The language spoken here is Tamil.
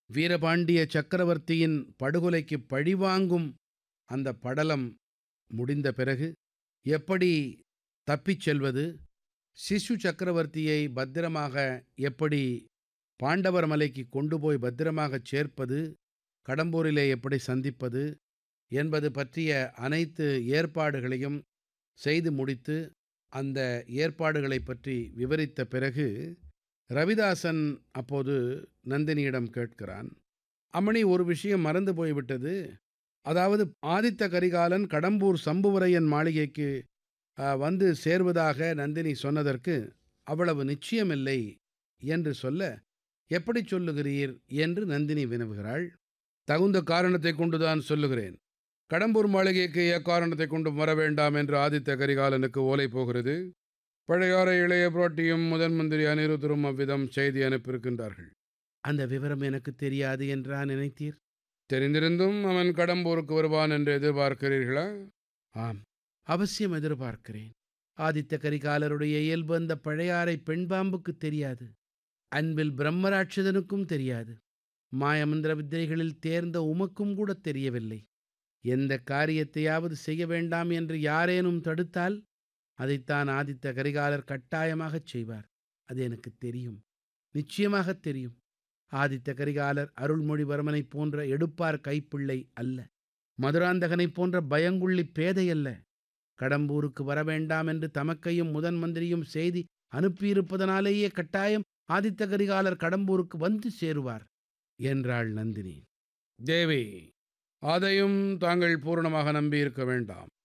வீரபாண்டிய சக்கரவர்த்தியின் படுகொலைக்குப் பழிவாங்கும் அந்த படலம் முடிந்த பிறகு எப்படி தப்பிச் செல்வது சிசு சக்கரவர்த்தியை பத்திரமாக எப்படி பாண்டவர் மலைக்கு கொண்டு போய் பத்திரமாகச் சேர்ப்பது கடம்பூரிலே எப்படி சந்திப்பது என்பது பற்றிய அனைத்து ஏற்பாடுகளையும் செய்து முடித்து அந்த ஏற்பாடுகளைப் பற்றி விவரித்த பிறகு ரவிதாசன் அப்போது நந்தினியிடம் கேட்கிறான் அம்மணி ஒரு விஷயம் மறந்து போய்விட்டது அதாவது ஆதித்த கரிகாலன் கடம்பூர் சம்புவரையன் மாளிகைக்கு அ, வந்து சேர்வதாக நந்தினி சொன்னதற்கு அவ்வளவு நிச்சயமில்லை என்று சொல்ல எப்படி சொல்லுகிறீர் என்று நந்தினி வினவுகிறாள் தகுந்த காரணத்தை கொண்டுதான் சொல்லுகிறேன் கடம்பூர் மாளிகைக்கு எக்காரணத்தை கொண்டும் வர வேண்டாம் என்று ஆதித்த கரிகாலனுக்கு ஓலை போகிறது பழையாறை இளைய புரோட்டியும் முதன் மந்திரி அனிருத்தரும் அவ்விதம் செய்தி அனுப்பியிருக்கின்றார்கள் அந்த விவரம் எனக்கு தெரியாது என்றா நினைத்தீர் தெரிந்திருந்தும் அவன் கடம்பூருக்கு வருவான் என்று எதிர்பார்க்கிறீர்களா ஆம் அவசியம் எதிர்பார்க்கிறேன் ஆதித்த கரிகாலருடைய இயல்பு அந்த பழையாறை பெண்பாம்புக்கு தெரியாது அன்பில் பிரம்மராட்சதனுக்கும் தெரியாது மாயமந்திர வித்தைகளில் தேர்ந்த உமக்கும் கூட தெரியவில்லை எந்த காரியத்தையாவது செய்ய வேண்டாம் என்று யாரேனும் தடுத்தால் அதைத்தான் ஆதித்த கரிகாலர் கட்டாயமாகச் செய்வார் அது எனக்கு தெரியும் நிச்சயமாகத் தெரியும் ஆதித்த கரிகாலர் அருள்மொழிவர்மனைப் போன்ற எடுப்பார் கைப்பிள்ளை அல்ல மதுராந்தகனைப் போன்ற பயங்குள்ளி பேதை அல்ல கடம்பூருக்கு வர வேண்டாம் என்று தமக்கையும் முதன் மந்திரியும் செய்தி அனுப்பியிருப்பதனாலேயே கட்டாயம் ஆதித்த கரிகாலர் கடம்பூருக்கு வந்து சேருவார் என்றாள் நந்தினி தேவி அதையும் தாங்கள் பூரணமாக நம்பியிருக்க வேண்டாம்